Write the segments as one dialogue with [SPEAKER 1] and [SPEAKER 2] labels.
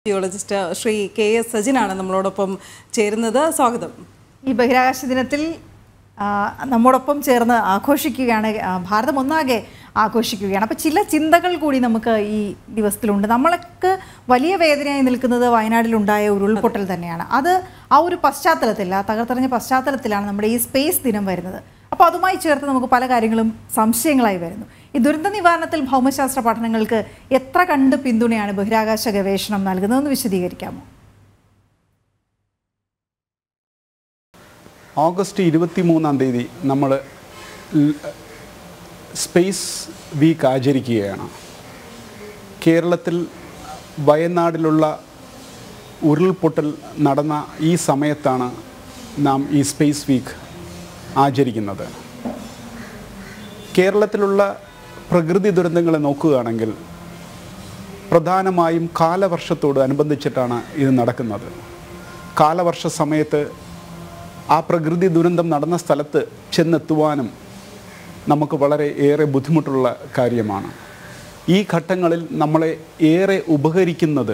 [SPEAKER 1] geologist Shri K S സജിനാണ് നമ്മളോടൊപ്പം ചേരുന്നത് സ്വാഗതം
[SPEAKER 2] ഈ ബഹിരാകാശ ദിനത്തിൽ ആ, നമ്മോടൊപ്പം ചേർന്ന് ആഘോഷിക്കുകയാണ് ആ, ഭാരതം ഒന്നാകെ ആഘോഷിക്കുകയാണ് അപ്പോൾ ചില ചിന്തകൾ കൂടി നമുക്ക് ഈ ദിവസത്തിലുണ്ട് നമ്മൾക്ക് വലിയ വേദനയായി നിൽക്കുന്നത് വയനാട്ടിലുണ്ടായ ഉരുൾപൊട്ടൽ തന്നെയാണ് അത് ആ ഒരു പശ്ചാത്തലത്തിൽ ആ തകർത്തെറിഞ്ഞ പശ്ചാത്തലത്തിലാണ് നമ്മുടെ ഈ സ്പേസ് ദിനം വരുന്നത് അപ്പോൾ അതുമായി ചേർത്ത് നമുക്ക് പല കാര്യങ്ങളും സംശയങ്ങളായി വരുന്നു ഈ ദുരന്ത നിവാരണത്തിൽ ഭൗമശാസ്ത്ര പഠനങ്ങൾക്ക് എത്ര കണ്ട് പിന്തുണയാണ് ബഹിരാകാശ ഗവേഷണം നൽകുന്നതെന്ന് വിശദീകരിക്കാമോ
[SPEAKER 3] ഓഗസ്റ്റ് ഇരുപത്തി മൂന്നാം തീയതി നമ്മൾ സ്പേസ് വീക്ക് ആചരിക്കുകയാണ് കേരളത്തിൽ വയനാടിലുള്ള ഉരുൾപൊട്ടൽ നടന്ന ഈ സമയത്താണ് നാം ഈ സ്പേസ് വീക്ക് ആചരിക്കുന്നത് കേരളത്തിലുള്ള പ്രകൃതി ദുരന്തങ്ങളെ നോക്കുകയാണെങ്കിൽ പ്രധാനമായും കാലവർഷത്തോട് അനുബന്ധിച്ചിട്ടാണ് ഇത് നടക്കുന്നത് കാലവർഷ സമയത്ത് ആ പ്രകൃതി ദുരന്തം നടന്ന സ്ഥലത്ത് ചെന്നെത്തുവാനും നമുക്ക് വളരെ ഏറെ ബുദ്ധിമുട്ടുള്ള കാര്യമാണ് ഈ ഘട്ടങ്ങളിൽ നമ്മളെ ഏറെ ഉപകരിക്കുന്നത്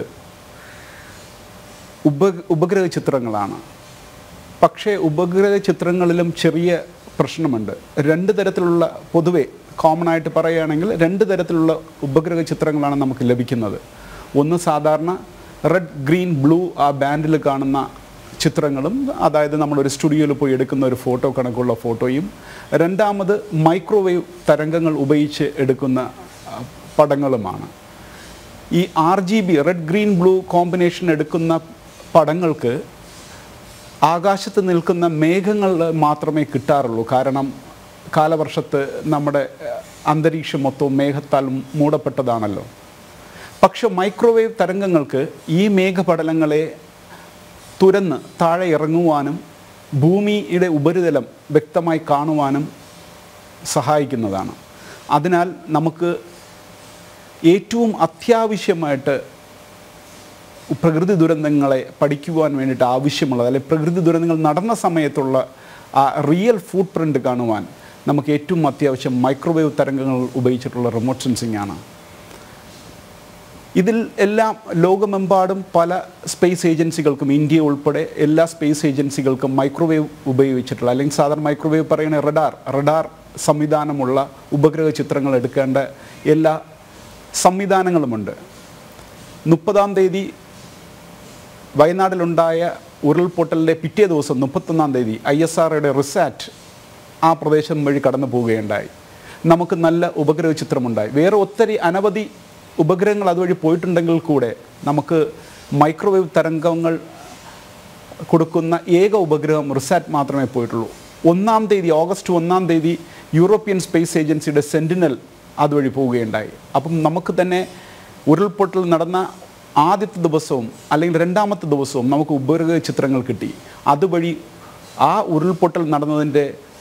[SPEAKER 3] ഉപ ഉപഗ്രഹ ചിത്രങ്ങളാണ് പക്ഷേ ഉപഗ്രഹ ചിത്രങ്ങളിലും ചെറിയ പ്രശ്നമുണ്ട് രണ്ട് തരത്തിലുള്ള പൊതുവെ കോമൺ ആയിട്ട് പറയുകയാണെങ്കിൽ രണ്ട് തരത്തിലുള്ള ഉപഗ്രഹ ചിത്രങ്ങളാണ് നമുക്ക് ലഭിക്കുന്നത് ഒന്ന് സാധാരണ റെഡ് ഗ്രീൻ ബ്ലൂ ആ ബാൻഡിൽ കാണുന്ന ചിത്രങ്ങളും അതായത് നമ്മളൊരു സ്റ്റുഡിയോയിൽ പോയി എടുക്കുന്ന ഒരു ഫോട്ടോ കണക്കുള്ള ഫോട്ടോയും രണ്ടാമത് മൈക്രോവേവ് തരംഗങ്ങൾ ഉപയോഗിച്ച് എടുക്കുന്ന ആ, പടങ്ങളുമാണ് ഈ R G B red green blue combination എടുക്കുന്ന പടങ്ങൾക്ക് ആകാശത്ത് നിൽക്കുന്ന മേഘങ്ങൾ മാത്രമേ കിട്ടാറുള്ളൂ കാരണം കാലവർഷത്ത് നമ്മുടെ ഏഹ്, അന്തരീക്ഷം മൊത്തവും മേഘത്താൽ മൂടപ്പെട്ടതാണല്ലോ പക്ഷെ മൈക്രോവേവ് തരംഗങ്ങൾക്ക് ഈ മേഘപടലങ്ങളെ തുരന്ന് താഴെ ഇറങ്ങുവാനും ഭൂമിയുടെ ഉപരിതലം വ്യക്തമായി കാണുവാനും സഹായിക്കുന്നതാണ് അതിനാൽ നമുക്ക് ഏറ്റവും അത്യാവശ്യമായിട്ട് പ്രകൃതി ദുരന്തങ്ങളെ പഠിക്കുവാൻ വേണ്ടിയിട്ട് ആവശ്യമുള്ളത് അല്ലെങ്കിൽ പ്രകൃതി ദുരന്തങ്ങൾ നടന്ന സമയത്തുള്ള ആ റിയൽ ഫുട് പ്രിൻ്റ് കാണുവാൻ നമുക്ക് ഏറ്റവും അത്യാവശ്യം മൈക്രോവേവ് തരംഗങ്ങൾ ഉപയോഗിച്ചിട്ടുള്ള റിമോട്ട് സെൻസിങ് ആണ് ഇതിൽ എല്ലാം ലോകമെമ്പാടും പല സ്പേസ് ഏജൻസികൾക്കും ഇന്ത്യ ഉൾപ്പെടെ എല്ലാ സ്പേസ് ഏജൻസികൾക്കും മൈക്രോവേവ് ഉപയോഗിച്ചിട്ടുള്ള അല്ലെങ്കിൽ സാധാരണ മൈക്രോവേവ് പറയുന്ന റഡാർ റഡാർ സംവിധാനമുള്ള ഉപഗ്രഹ ചിത്രങ്ങൾ എടുക്കേണ്ട എല്ലാ സംവിധാനങ്ങളുമുണ്ട് മുപ്പതാം തീയതി വയനാട്ടിലുണ്ടായ ഉരുൾപൊട്ടലിൻ്റെ പിറ്റേ ദിവസം മുപ്പത്തൊന്നാം തീയതി ഐ എസ് ആർഒയുടെ റിസാറ്റ് ആ പ്രദേശം വഴി കടന്നു പോവുകയുണ്ടായി നമുക്ക് നല്ല ഉപഗ്രഹ ചിത്രമുണ്ടായി വേറെ ഒത്തിരി അനവധി ഉപഗ്രഹങ്ങൾ അതുവഴി പോയിട്ടുണ്ടെങ്കിൽ കൂടെ നമുക്ക് മൈക്രോവേവ് തരംഗങ്ങൾ കൊടുക്കുന്ന ഏക ഉപഗ്രഹം റിസാറ്റ് മാത്രമേ പോയിട്ടുള്ളൂ ഒന്നാം തീയതി ഓഗസ്റ്റ് ഒന്നാം തീയതി യൂറോപ്യൻ സ്പേസ് ഏജൻസിയുടെ സെൻറ്റിനൽ അതുവഴി പോവുകയുണ്ടായി അപ്പം നമുക്ക് തന്നെ ഉരുൾപൊട്ടൽ നടന്ന ആദ്യത്തെ ദിവസവും അല്ലെങ്കിൽ രണ്ടാമത്തെ ദിവസവും നമുക്ക് ഉപഗ്രഹ ചിത്രങ്ങൾ കിട്ടി അതുവഴി ആ ഉരുൾപൊട്ടൽ നടന്നതിൻ്റെ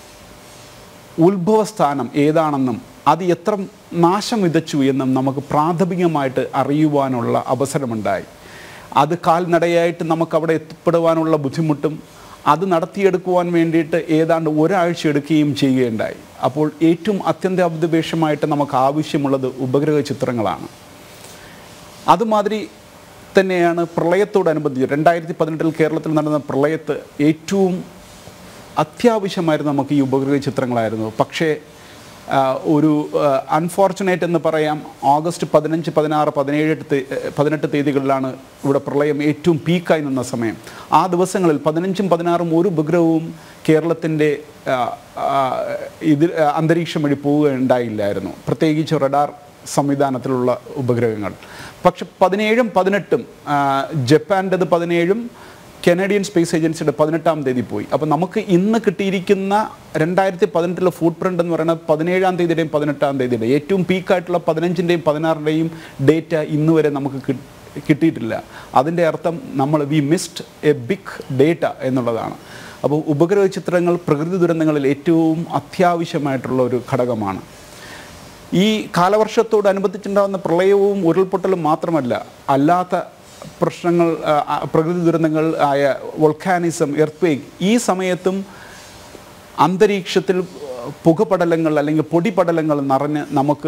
[SPEAKER 3] ഉത്ഭവസ്ഥാനം ഏതാണെന്നും അത് എത്ര നാശം വിതച്ചു എന്നും നമുക്ക് പ്രാഥമികമായിട്ട് അറിയുവാനുള്ള അവസരമുണ്ടായി അത് കാൽനടയായിട്ട് നമുക്ക് അവിടെ എത്തിപ്പെടുവാനുള്ള ബുദ്ധിമുട്ടും അത് നടത്തിയെടുക്കുവാൻ വേണ്ടിയിട്ട് ഏതാണ്ട് ഒരാഴ്ച എടുക്കുകയും ചെയ്യുകയുണ്ടായി അപ്പോൾ ഏറ്റവും അത്യന്താപേക്ഷമായിട്ട് നമുക്ക് ആവശ്യമുള്ളത് ഉപഗ്രഹ ചിത്രങ്ങളാണ് അതുമാതിരി തന്നെയാണ് പ്രളയത്തോടനുബന്ധിച്ച് രണ്ടായിരത്തി പതിനെട്ടിൽ കേരളത്തിൽ നടന്ന പ്രളയത്ത് ഏറ്റവും അത്യാവശ്യമായിരുന്നു നമുക്ക് ഈ ഉപഗ്രഹ ചിത്രങ്ങളായിരുന്നു പക്ഷേ ആ, ഒരു അൺഫോർച്ചുനേറ്റ് എന്ന് പറയാം ഓഗസ്റ്റ് പതിനഞ്ച് പതിനാറ് പതിനേഴ് തീ- പതിനെട്ട് തീയതികളിലാണ് ഇവിടെ പ്രളയം ഏറ്റവും പീക്കായി നിന്ന സമയം ആ ദിവസങ്ങളിൽ പതിനഞ്ചും പതിനാറും ഒരു ഉപഗ്രഹവും കേരളത്തിൻ്റെ ആ, ആ, ഇത് അന്തരീക്ഷം വഴി പോവുകയുണ്ടായില്ലായിരുന്നു പ്രത്യേകിച്ച് റഡാർ സംവിധാനത്തിലുള്ള ഉപഗ്രഹങ്ങൾ പക്ഷെ പതിനേഴും പതിനെട്ടും ആ, ജപ്പാൻ്റെത് പതിനേഴും കനേഡിയൻ സ്പേസ് ഏജൻസിയുടെ പതിനെട്ടാം തീയതി പോയി അപ്പോൾ നമുക്ക് ഇന്ന് കിട്ടിയിരിക്കുന്ന രണ്ടായിരത്തി പതിനെട്ടിലെ ഫുഡ് പ്രിൻ്റ് എന്ന് പറയുന്നത് പതിനേഴാം തീയതിയുടെയും പതിനെട്ടാം തീയതിയുടെ ഏറ്റവും പീക്കായിട്ടുള്ള പതിനഞ്ചിൻ്റെയും പതിനാറിൻ്റെയും ഡേറ്റ ഇന്ന് വരെ നമുക്ക് കി- കിട്ടിയിട്ടില്ല അതിൻ്റെ അർത്ഥം നമ്മൾ we missed a big data എന്നുള്ളതാണ് അപ്പോൾ ഉപഗ്രഹ ചിത്രങ്ങൾ പ്രകൃതി ദുരന്തങ്ങളിൽ ഏറ്റവും അത്യാവശ്യമായിട്ടുള്ള ഒരു ഘടകമാണ് ഈ കാലവർഷത്തോടനുബന്ധിച്ചുണ്ടാകുന്ന പ്രളയവും ഉരുൾപൊട്ടലും മാത്രമല്ല അല്ലാത്ത പ്രശ്നങ്ങൾ ആ, ആ, പ്രകൃതി ദുരന്തങ്ങൾ ആയ വോൾക്കാനിസം എർത്ത്വേക്ക് ഈ സമയത്തും അന്തരീക്ഷത്തിൽ പുകപടലങ്ങൾ അല്ലെങ്കിൽ പൊടിപടലങ്ങൾ നിറഞ്ഞ് നമുക്ക്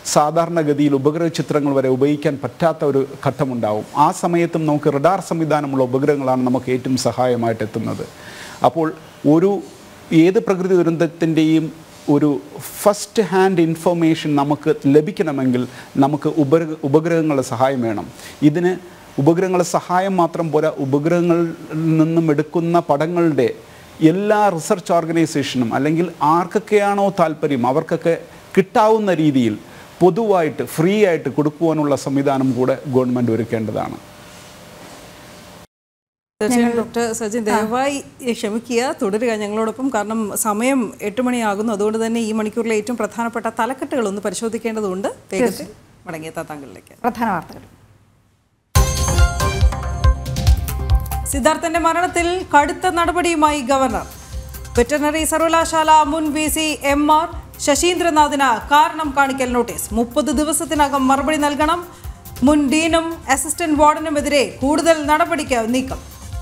[SPEAKER 3] സാധാരണഗതിയിൽ ഉപഗ്രഹ ചിത്രങ്ങൾ വരെ ഉപയോഗിക്കാൻ പറ്റാത്ത ഒരു ഘട്ടമുണ്ടാവും ആ സമയത്തും നമുക്ക് റഡാർ സംവിധാനമുള്ള ഉപഗ്രഹങ്ങളാണ് നമുക്ക് ഏറ്റവും സഹായമായിട്ട് എത്തുന്നത് അപ്പോൾ ഒരു ഏത് പ്രകൃതി ദുരന്തത്തിൻ്റെയും ഒരു ഫസ്റ്റ് ഹാൻഡ് ഇൻഫർമേഷൻ നമുക്ക് ലഭിക്കണമെങ്കിൽ നമുക്ക് ഉപഗ്രഹ ഉപഗ്രഹങ്ങളുടെ സഹായം വേണം ഇതിന് ഉപഗ്രഹങ്ങളുടെ സഹായം മാത്രം പോരാ ഉപഗ്രഹങ്ങളിൽ നിന്നും എടുക്കുന്ന പടങ്ങളുടെ എല്ലാ റിസർച്ച് ഓർഗനൈസേഷനും അല്ലെങ്കിൽ ആർക്കൊക്കെയാണോ താല്പര്യം അവർക്കൊക്കെ കിട്ടാവുന്ന രീതിയിൽ പൊതുവായിട്ട് ഫ്രീ ആയിട്ട് കൊടുക്കുവാനുള്ള സംവിധാനം കൂടെ ഗവൺമെൻറ് ഒരുക്കേണ്ടതാണ്
[SPEAKER 1] തീർച്ചയായും ഡോക്ടർ സജിൻ ദയവായി ക്ഷമിക്കുക തുടരുക ഞങ്ങളോടൊപ്പം കാരണം സമയം എട്ട് മണിയാകുന്നു അതുകൊണ്ട് തന്നെ ഈ മണിക്കൂറിലെ ഏറ്റവും പ്രധാനപ്പെട്ട തലക്കെട്ടുകൾ ഒന്ന് പരിശോധിക്കേണ്ടതുണ്ട് വേഗത്തിൽ മടങ്ങിയെത്താം താങ്കളിലേക്ക്
[SPEAKER 2] പ്രധാന വാർത്തകൾ
[SPEAKER 1] സിദ്ധാർത്ഥന്റെ മരണത്തിൽ കടുത്ത നടപടിയുമായി ഗവർണർ വെറ്ററിനറി സർവകലാശാല മുൻ വി സി എം ആർ ശശീന്ദ്രനാഥിന് കാരണം കാണിക്കൽ നോട്ടീസ് മുപ്പത് ദിവസത്തിനകം മറുപടി നൽകണം മുൻ ഡീനും അസിസ്റ്റന്റ് വാർഡനുമെതിരെ കൂടുതൽ നടപടിക്ക് നീക്കം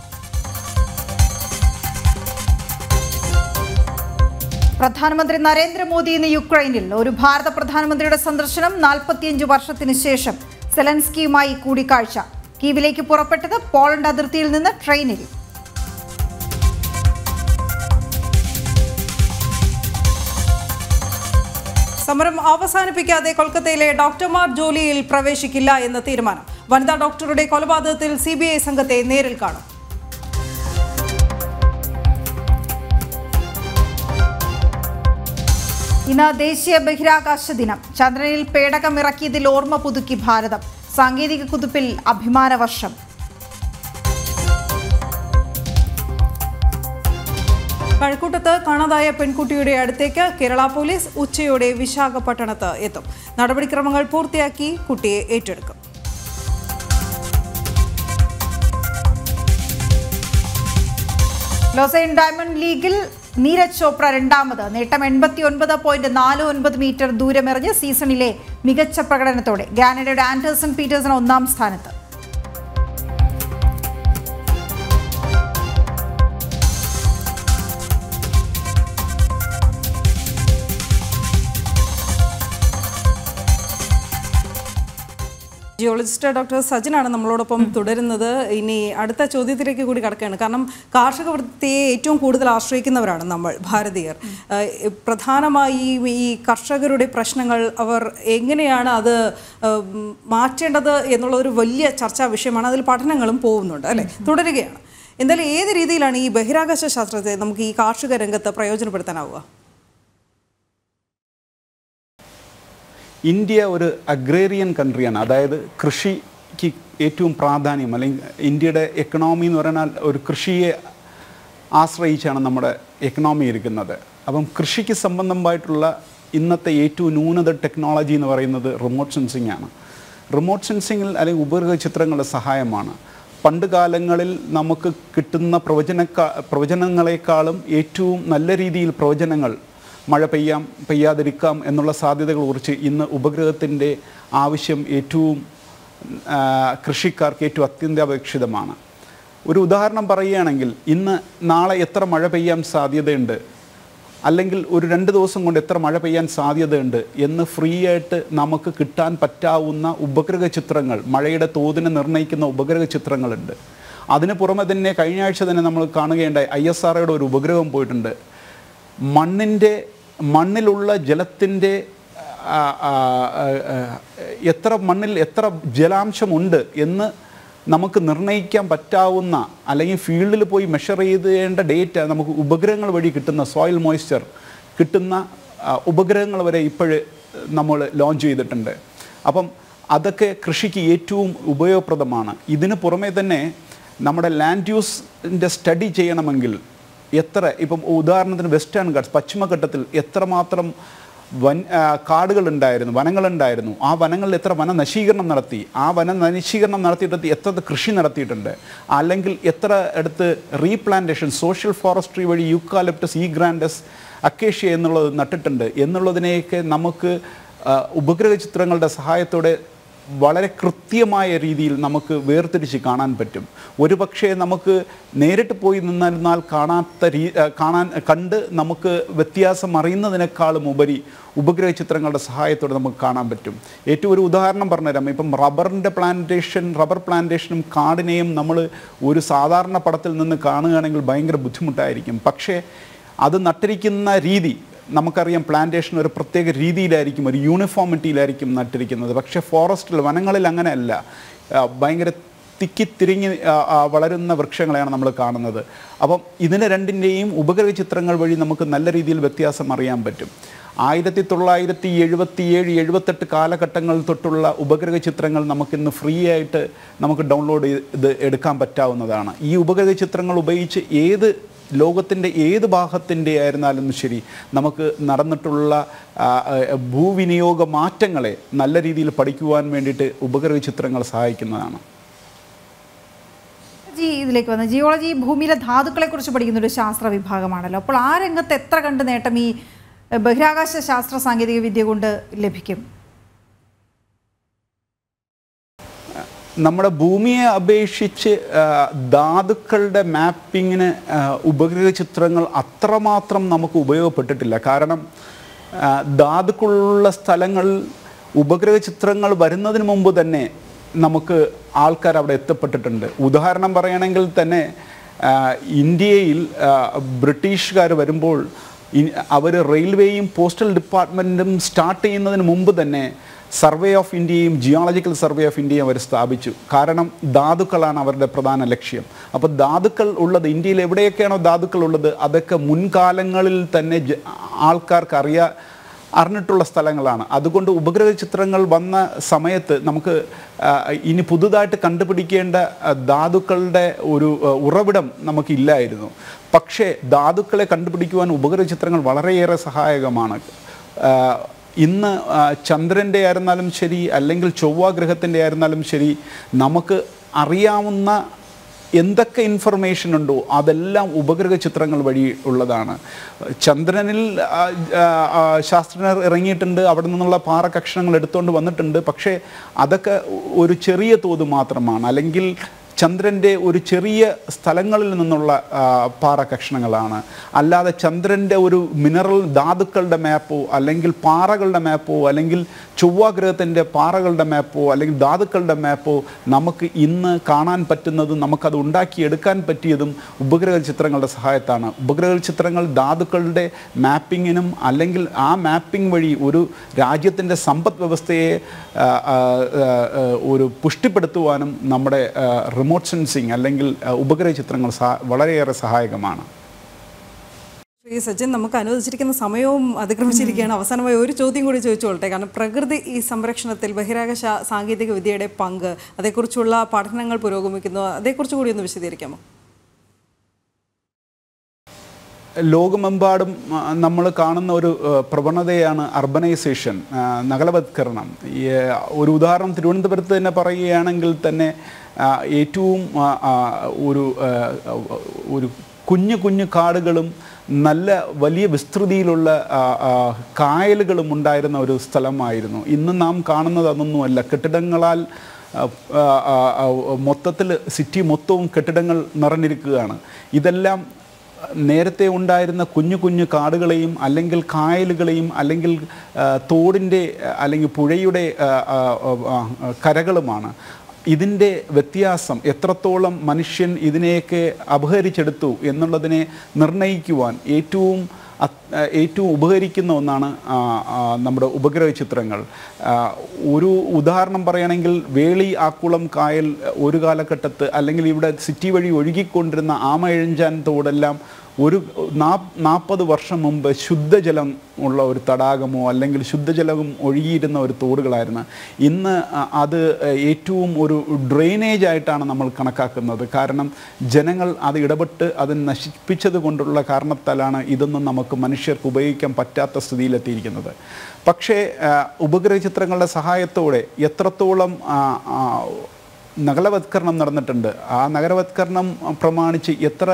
[SPEAKER 2] പ്രധാനമന്ത്രി നരേന്ദ്രമോദി ഇന്ന് യുക്രൈനിൽ ഒരു ഭാരത പ്രധാനമന്ത്രിയുടെ സന്ദർശനം നാൽപ്പത്തിയഞ്ച് വർഷത്തിന് ശേഷം സെലൻസ്കിയുമായി കൂടിക്കാഴ്ച കീവിലേക്ക് പുറപ്പെട്ടത് പോളണ്ട് അതിർത്തിയിൽ നിന്ന് ട്രെയിനിൽ
[SPEAKER 1] സമരം അവസാനിപ്പിക്കാതെ കൊൽക്കത്തയിലെ ഡോക്ടർമാർ ജോലിയിൽ പ്രവേശിക്കില്ല എന്ന തീരുമാനം വനിതാ ഡോക്ടറുടെ കൊലപാതകത്തിൽ സി സംഘത്തെ നേരിൽ കാണും
[SPEAKER 2] ഇന്ന് ദേശീയ ബഹിരാകാശ ദിനം ചന്ദ്രനിൽ പേടകം ഇറക്കിയതിൽ ഓർമ്മ പുതുക്കി ഭാരതം സാങ്കേതിക കുതിപ്പിൽ അഭിമാന വർഷം
[SPEAKER 1] കഴക്കൂട്ടത്ത് കാണാതായ പെൺകുട്ടിയുടെ അടുത്തേക്ക് കേരള പോലീസ് ഉച്ചയോടെ വിശാഖപട്ടണത്ത് എത്തും നടപടിക്രമങ്ങൾ പൂർത്തിയാക്കി കുട്ടിയെ ഏറ്റെടുക്കും
[SPEAKER 2] ലോസൈൻ ഡയമണ്ട് ലീഗിൽ നീരജ് ചോപ്ര രണ്ടാമത് നേട്ടം എൺപത്തി ഒൻപത് പോയിന്റ് നാല് ഒൻപത് മീറ്റർ ദൂരമെറിഞ്ഞ് സീസണിലെ മികച്ച പ്രകടനത്തോടെ കാനഡയുടെ ആൻഡേഴ്സൺ പീറ്റേഴ്സൺ ഒന്നാം സ്ഥാനത്ത്
[SPEAKER 1] ജിയോളജിസ്റ്റ് ഡോക്ടർ സജിനാണ് നമ്മളോടൊപ്പം തുടരുന്നത് ഇനി അടുത്ത ചോദ്യത്തിലേക്ക് കൂടി കടക്കുകയാണ് കാരണം കാർഷിക വൃത്തിയെ ഏറ്റവും കൂടുതൽ ആശ്രയിക്കുന്നവരാണ് നമ്മൾ ഭാരതീയർ ഏഹ് പ്രധാനമായും ഈ കർഷകരുടെ പ്രശ്നങ്ങൾ അവർ എങ്ങനെയാണ് അത് ഏഹ് മാറ്റേണ്ടത് എന്നുള്ള ഒരു വലിയ ചർച്ചാ വിഷയമാണ് അതിൽ പഠനങ്ങളും പോകുന്നുണ്ട് അല്ലേ തുടരുകയാണ് എന്തായാലും ഏത് രീതിയിലാണ് ഈ ബഹിരാകാശ ശാസ്ത്രത്തെ നമുക്ക് ഈ കാർഷിക രംഗത്ത് പ്രയോജനപ്പെടുത്താനാവുക
[SPEAKER 3] ഇന്ത്യ ഒരു അഗ്രേറിയൻ കൺട്രിയാണ് അതായത് കൃഷിക്ക് ഏറ്റവും പ്രാധാന്യം അല്ലെങ്കിൽ ഇന്ത്യയുടെ എക്കണോമി എന്ന് പറഞ്ഞാൽ ഒരു കൃഷിയെ ആശ്രയിച്ചാണ് നമ്മുടെ എക്കണോമി ഇരിക്കുന്നത് അപ്പം കൃഷിക്ക് സംബന്ധമായിട്ടുള്ള ഇന്നത്തെ ഏറ്റവും ന്യൂനത ടെക്നോളജി എന്ന് പറയുന്നത് റിമോട്ട് സെൻസിങ് ആണ് റിമോട്ട് സെൻസിങ്ങിൽ അല്ലെങ്കിൽ ഉപഗ്രഹ ചിത്രങ്ങളുടെ സഹായമാണ് പണ്ട് കാലങ്ങളിൽ നമുക്ക് കിട്ടുന്ന പ്രവചനക്കാ പ്രവചനങ്ങളെക്കാളും ഏറ്റവും നല്ല രീതിയിൽ പ്രവചനങ്ങൾ മഴ പെയ്യാം പെയ്യാതിരിക്കാം എന്നുള്ള സാധ്യതകൾ കുറിച്ച് ഇന്ന് ഉപഗ്രഹത്തിൻ്റെ ആവശ്യം ഏറ്റവും ആ, കൃഷിക്കാർക്ക് ഏറ്റവും അത്യന്താപേക്ഷിതമാണ് ഒരു ഉദാഹരണം പറയുകയാണെങ്കിൽ ഇന്ന് നാളെ എത്ര മഴ പെയ്യാൻ സാധ്യതയുണ്ട് അല്ലെങ്കിൽ ഒരു രണ്ട് ദിവസം കൊണ്ട് എത്ര മഴ പെയ്യാൻ സാധ്യതയുണ്ട് എന്ന് ഫ്രീ ആയിട്ട് നമുക്ക് കിട്ടാൻ പറ്റാവുന്ന ഉപഗ്രഹ ചിത്രങ്ങൾ മഴയുടെ തോതിനെ നിർണ്ണയിക്കുന്ന ഉപഗ്രഹ ചിത്രങ്ങളുണ്ട് അതിന് പുറമെ തന്നെ കഴിഞ്ഞ ആഴ്ച തന്നെ നമ്മൾ കാണുകയുണ്ടായി ഐ എസ് ആർഒയുടെ ഒരു ഉപഗ്രഹം പോയിട്ടുണ്ട് മണ്ണിൻ്റെ മണ്ണിലുള്ള ജലത്തിൻ്റെ ആ, ആ, ആ, ആ, എത്ര മണ്ണിൽ എത്ര ജലാംശമുണ്ട് എന്ന് നമുക്ക് നിർണ്ണയിക്കാൻ പറ്റാവുന്ന അല്ലെങ്കിൽ ഫീൽഡിൽ പോയി മെഷർ ചെയ്തേണ്ട ഡേറ്റ നമുക്ക് ഉപഗ്രഹങ്ങൾ വഴി കിട്ടുന്ന സോയിൽ മോയ്സ്ചർ കിട്ടുന്ന ആ, ഉപഗ്രഹങ്ങൾ വരെ ഇപ്പോഴ് നമ്മൾ ലോഞ്ച് ചെയ്തിട്ടുണ്ട് അപ്പം അതൊക്കെ കൃഷിക്ക് ഏറ്റവും ഉപയോഗപ്രദമാണ് ഇതിന് പുറമെ തന്നെ നമ്മുടെ ലാൻഡ് യൂസിൻ്റെ സ്റ്റഡി ചെയ്യണമെങ്കിൽ എത്ര ഇപ്പം ഉദാഹരണത്തിന് വെസ്റ്റേൺ ഘാട്സ് പശ്ചിമഘട്ടത്തിൽ എത്രമാത്രം വൻ ആ, കാടുകളുണ്ടായിരുന്നു വനങ്ങളുണ്ടായിരുന്നു ആ വനങ്ങളിൽ എത്ര വന നശീകരണം നടത്തി ആ വന നശീകരണം നടത്തിയിട്ട് എത്ര കൃഷി നടത്തിയിട്ടുണ്ട് അല്ലെങ്കിൽ എത്ര അടുത്ത് റീപ്ലാന്റേഷൻ സോഷ്യൽ ഫോറസ്ട്രി വഴി യൂക്കാലിപ്റ്റസ് ഈ ഗ്രാൻഡസ് അക്കേഷ്യ എന്നുള്ളത് നട്ടിട്ടുണ്ട് എന്നുള്ളതിനെയൊക്കെ നമുക്ക് ആ, ഉപഗ്രഹ ചിത്രങ്ങളുടെ സഹായത്തോടെ വളരെ കൃത്യമായ രീതിയിൽ നമുക്ക് വേർതിരിച്ച് കാണാൻ പറ്റും ഒരു പക്ഷേ നമുക്ക് നേരിട്ട് പോയി നിന്നിരുന്നാൽ കാണാത്ത രീ ആ, കാണാൻ കണ്ട് നമുക്ക് വ്യത്യാസം അറിയുന്നതിനേക്കാളും ഉപരി ഉപഗ്രഹ ചിത്രങ്ങളുടെ സഹായത്തോടെ നമുക്ക് കാണാൻ പറ്റും ഏറ്റവും ഒരു ഉദാഹരണം പറഞ്ഞുതരാം ഇപ്പം റബ്ബറിൻ്റെ പ്ലാന്റേഷൻ റബ്ബർ പ്ലാന്റേഷനും കാടിനെയും നമ്മൾ ഒരു സാധാരണ പടത്തിൽ നിന്ന് കാണുകയാണെങ്കിൽ ഭയങ്കര ബുദ്ധിമുട്ടായിരിക്കും പക്ഷേ അത് നട്ടിരിക്കുന്ന രീതി നമുക്കറിയാം പ്ലാന്റേഷൻ ഒരു പ്രത്യേക രീതിയിലായിരിക്കും ഒരു യൂണിഫോമിറ്റിയിലായിരിക്കും നട്ടിരിക്കുന്നത് പക്ഷേ ഫോറസ്റ്റിൽ വനങ്ങളിൽ അങ്ങനെയല്ല ആ, ഭയങ്കര തിക്കിത്തിരിഞ്ഞ് ആ, ആ, വളരുന്ന വൃക്ഷങ്ങളെയാണ് നമ്മൾ കാണുന്നത് അപ്പം ഇതിന് രണ്ടിൻ്റെയും ഉപഗ്രഹ ചിത്രങ്ങൾ വഴി നമുക്ക് നല്ല രീതിയിൽ വ്യത്യാസം അറിയാൻ പറ്റും ആയിരത്തി തൊള്ളായിരത്തി എഴുപത്തിയേഴ് എഴുപത്തെട്ട് കാലഘട്ടങ്ങൾ തൊട്ടുള്ള ഉപഗ്രഹ ചിത്രങ്ങൾ നമുക്കിന്ന് ഫ്രീ ആയിട്ട് നമുക്ക് ഡൗൺലോഡ് ചെയ്ത് എടുക്കാൻ പറ്റാവുന്നതാണ് ഈ ഉപഗ്രഹ ചിത്രങ്ങൾ ഉപയോഗിച്ച് ഏത് ലോകത്തിൻ്റെ ഏത് ഭാഗത്തിൻ്റെ ആയിരുന്നാലും ശരി നമുക്ക് നടന്നിട്ടുള്ള ആ, ആ, ഭൂവിനിയോഗ മാറ്റങ്ങളെ നല്ല രീതിയിൽ പഠിക്കുവാൻ വേണ്ടിയിട്ട് ഉപഗ്രഹ ചിത്രങ്ങൾ സഹായിക്കുന്നതാണ്
[SPEAKER 2] ജി ഇതിലേക്ക് വന്ന ജിയോളജി ഭൂമിയിലെ ധാതുക്കളെ കുറിച്ച് പഠിക്കുന്ന ഒരു ശാസ്ത്ര വിഭാഗമാണല്ലോ അപ്പോൾ ആ രംഗത്ത് എത്ര കണ്ട് നേട്ടം ഈ എഹ്, ബഹിരാകാശ ശാസ്ത്ര സാങ്കേതിക വിദ്യ കൊണ്ട് ലഭിക്കും
[SPEAKER 3] നമ്മുടെ ഭൂമിയെ അപേക്ഷിച്ച് ആ, ധാതുക്കളുടെ മാപ്പിങ്ങിന് ആ, ഉപഗ്രഹ ചിത്രങ്ങൾ അത്രമാത്രം നമുക്ക് ഉപയോഗപ്പെട്ടിട്ടില്ല കാരണം ആ, ധാതുക്കളുള്ള സ്ഥലങ്ങളിൽ ഉപഗ്രഹ ചിത്രങ്ങൾ വരുന്നതിന് മുമ്പ് തന്നെ നമുക്ക് ആൾക്കാർ അവിടെ എത്തപ്പെട്ടിട്ടുണ്ട് ഉദാഹരണം പറയുകയാണെങ്കിൽ തന്നെ ആ, ഇന്ത്യയിൽ ആ, ബ്രിട്ടീഷുകാർ വരുമ്പോൾ അവർ റെയിൽവേയും പോസ്റ്റൽ ഡിപ്പാർട്ട്മെൻറ്റും സ്റ്റാർട്ട് ചെയ്യുന്നതിന് മുമ്പ് തന്നെ സർവേ ഓഫ് ഇന്ത്യയും ജിയോളജിക്കൽ സർവേ ഓഫ് ഇന്ത്യയും അവർ സ്ഥാപിച്ചു കാരണം ധാതുക്കളാണ് അവരുടെ പ്രധാന ലക്ഷ്യം അപ്പോൾ ധാതുക്കൾ ഉള്ളത് ഇന്ത്യയിൽ എവിടെയൊക്കെയാണോ ധാതുക്കൾ ഉള്ളത് അതൊക്കെ മുൻകാലങ്ങളിൽ തന്നെ ജ- ആൾക്കാർക്ക് അറിയാ അറിഞ്ഞിട്ടുള്ള സ്ഥലങ്ങളാണ് അതുകൊണ്ട് ഉപഗ്രഹ ചിത്രങ്ങൾ വന്ന സമയത്ത് നമുക്ക് ആ, ഇനി പുതുതായിട്ട് കണ്ടുപിടിക്കേണ്ട ആ, ധാതുക്കളുടെ ഒരു ആ, ഉറവിടം നമുക്കില്ലായിരുന്നു പക്ഷേ ധാതുക്കളെ കണ്ടുപിടിക്കുവാൻ ഉപഗ്രഹ ചിത്രങ്ങൾ വളരെയേറെ സഹായകമാണ് ആ, ഇന്ന് ആ, ചന്ദ്രൻ്റെ ആയിരുന്നാലും ശരി അല്ലെങ്കിൽ ചൊവ്വ ഗ്രഹത്തിൻ്റെ ആയിരുന്നാലും ശരി നമുക്ക് അറിയാവുന്ന എന്തൊക്കെ ഇൻഫർമേഷൻ ഉണ്ടോ അതെല്ലാം ഉപഗ്രഹ ചിത്രങ്ങൾ വഴി ഉള്ളതാണ് ചന്ദ്രനിൽ ആ, ആ, ആ, ശാസ്ത്രജ്ഞർ ഇറങ്ങിയിട്ടുണ്ട് അവിടെ നിന്നുള്ള പാറ കഷ്ണങ്ങൾ എടുത്തുകൊണ്ട് വന്നിട്ടുണ്ട് പക്ഷേ അതൊക്കെ ഒരു ചെറിയ തോത് മാത്രമാണ് അല്ലെങ്കിൽ ചന്ദ്രൻ്റെ ഒരു ചെറിയ സ്ഥലങ്ങളിൽ നിന്നുള്ള ആ, പാറ കഷ്ണങ്ങളാണ് അല്ലാതെ ചന്ദ്രൻ്റെ ഒരു മിനറൽ ധാതുക്കളുടെ മാപ്പോ അല്ലെങ്കിൽ പാറകളുടെ മാപ്പോ അല്ലെങ്കിൽ ചൊവ്വാഗ്രഹത്തിൻ്റെ പാറകളുടെ മാപ്പോ അല്ലെങ്കിൽ ധാതുക്കളുടെ മാപ്പോ നമുക്ക് ഇന്ന് കാണാൻ പറ്റുന്നതും നമുക്കത് ഉണ്ടാക്കിയെടുക്കാൻ പറ്റിയതും ഉപഗ്രഹ ചിത്രങ്ങളുടെ സഹായത്താണ് ഉപഗ്രഹ ചിത്രങ്ങൾ ധാതുക്കളുടെ മാപ്പിങ്ങിനും അല്ലെങ്കിൽ ആ മാപ്പിംഗ് വഴി ഒരു രാജ്യത്തിൻ്റെ സമ്പദ് വ്യവസ്ഥയെ ആ, ആ, ആ, ആ, ഒരു പുഷ്ടിപ്പെടുത്തുവാനും നമ്മുടെ റിമോട്ട് സെൻസിങ് അല്ലെങ്കിൽ ആ, ഉപഗ്രഹ ചിത്രങ്ങൾ സഹാ വളരെയേറെ സഹായകമാണ്
[SPEAKER 1] ശ്രീ സച്ചിൻ നമുക്ക് അനുവദിച്ചിരിക്കുന്ന സമയവും അതിക്രമിച്ചിരിക്കുകയാണ് അവസാനമായി ഒരു ചോദ്യം കൂടി ചോദിച്ചോളട്ടെ കാരണം പ്രകൃതി ഈ സംരക്ഷണത്തിൽ ബഹിരാകാശ സാങ്കേതിക വിദ്യയുടെ പങ്ക് അതേക്കുറിച്ചുള്ള പഠനങ്ങൾ പുരോഗമിക്കുന്നു അതേക്കുറിച്ച് കൂടി ഒന്ന് വിശദീകരിക്കാമോ
[SPEAKER 3] ലോകമെമ്പാടും നമ്മൾ കാണുന്ന ഒരു ആ, പ്രവണതയാണ് അർബനൈസേഷൻ ആ, നഗരവത്കരണം ഈ ആ, ഒരു ഉദാഹരണം തിരുവനന്തപുരത്ത് തന്നെ പറയുകയാണെങ്കിൽ തന്നെ ആ, ഏറ്റവും ആ, ആ, ഒരു ആ, ഒരു കുഞ്ഞു കുഞ്ഞു കാടുകളും നല്ല വലിയ വിസ്തൃതിയിലുള്ള ആ, ആ, കായലുകളും ഉണ്ടായിരുന്ന ഒരു സ്ഥലമായിരുന്നു ഇന്ന് നാം കാണുന്നത് അതൊന്നുമല്ല കെട്ടിടങ്ങളാൽ മൊത്തത്തിൽ സിറ്റി മൊത്തവും കെട്ടിടങ്ങൾ നിറഞ്ഞിരിക്കുകയാണ് ഇതെല്ലാം നേരത്തെ ഉണ്ടായിരുന്ന കുഞ്ഞു കുഞ്ഞു കാടുകളെയും അല്ലെങ്കിൽ കായലുകളെയും അല്ലെങ്കിൽ ആ, തോടിൻ്റെ ആ, അല്ലെങ്കിൽ പുഴയുടെ ആ, ആ, ആ, ആ, കരകളുമാണ് ഇതിൻ്റെ വ്യത്യാസം എത്രത്തോളം മനുഷ്യൻ ഇതിനെയൊക്കെ അപഹരിച്ചെടുത്തു എന്നുള്ളതിനെ നിർണ്ണയിക്കുവാൻ ഏറ്റവും അത്- ആ, ഏറ്റവും ഉപകരിക്കുന്ന ഒന്നാണ് ആ, ആ, നമ്മുടെ ഉപഗ്രഹ ചിത്രങ്ങൾ ആ, ഒരു ഉദാഹരണം പറയുകയാണെങ്കിൽ വേളി ആക്കുളം കായൽ ഒരു കാലഘട്ടത്ത് അല്ലെങ്കിൽ ഇവിടെ സിറ്റി വഴി ഒഴുകിക്കൊണ്ടിരുന്ന ആമയിഴഞ്ചാൻ തോടെല്ലാം ഒരു നാ- നാൽപ്പത് വർഷം മുമ്പ് ശുദ്ധജലം ഉള്ള ഒരു തടാകമോ അല്ലെങ്കിൽ ശുദ്ധജലം ഒഴുകിയിരുന്ന ഒരു തോടുകളായിരുന്നു ഇന്ന് അ- അത് ഏറ്റവും ഒരു ഡ്രെയിനേജ് ആയിട്ടാണ് നമ്മൾ കണക്കാക്കുന്നത് കാരണം ജനങ്ങൾ അത് ഇടപെട്ട് അത് നശിപ്പിച്ചത് കൊണ്ടുള്ള കാരണത്താലാണ് ഇതൊന്നും നമുക്ക് മനുഷ്യർക്ക് ഉപയോഗിക്കാൻ പറ്റാത്ത സ്ഥിതിയിലെത്തിയിരിക്കുന്നത് പക്ഷേ ആ, ഉപഗ്രഹ ചിത്രങ്ങളുടെ സഹായത്തോടെ എത്രത്തോളം ആ, ആ, നഗരവത്കരണം നടന്നിട്ടുണ്ട് ആ നഗരവത്കരണം പ്രമാണിച്ച് എത്ര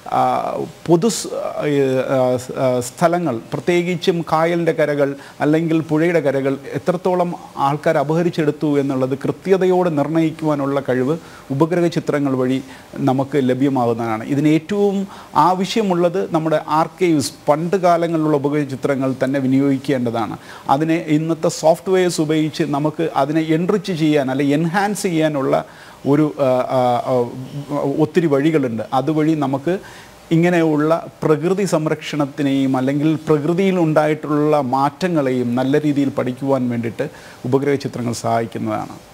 [SPEAKER 3] ആ, പൊതു സ്- ആ, ആ, സ്ഥലങ്ങൾ പ്രത്യേകിച്ചും കായലിൻ്റെ കരകൾ അല്ലെങ്കിൽ പുഴയുടെ കരകൾ എത്രത്തോളം ആൾക്കാർ അപഹരിച്ചെടുത്തു എന്നുള്ളത് കൃത്യതയോടെ നിർണ്ണയിക്കുവാനുള്ള കഴിവ് ഉപഗ്രഹ ചിത്രങ്ങൾ വഴി നമുക്ക് ലഭ്യമാകുന്നതാണ് ഇതിന് ഏറ്റവും ആവശ്യമുള്ളത് നമ്മുടെ ആർക്കൈവ്സ് പണ്ട് കാലങ്ങളിലുള്ള ഉപഗ്രഹ ചിത്രങ്ങൾ തന്നെ വിനിയോഗിക്കേണ്ടതാണ് അതിനെ ഇന്നത്തെ സോഫ്റ്റ്വെയർസ് ഉപയോഗിച്ച് നമുക്ക് അതിനെ എൻറിച്ച് ചെയ്യാൻ അല്ലെങ്കിൽ എൻഹാൻസ് ചെയ്യാനുള്ള ഒരു ആ, ആ, ആ, ഒത്തിരി വഴികളുണ്ട് അതുവഴി നമുക്ക് ഇങ്ങനെയുള്ള പ്രകൃതി സംരക്ഷണത്തിനെയും അല്ലെങ്കിൽ പ്രകൃതിയിൽ ഉണ്ടായിട്ടുള്ള മാറ്റങ്ങളെയും നല്ല രീതിയിൽ പഠിക്കുവാൻ വേണ്ടിയിട്ട് ഉപഗ്രഹ ചിത്രങ്ങൾ സഹായിക്കുന്നതാണ്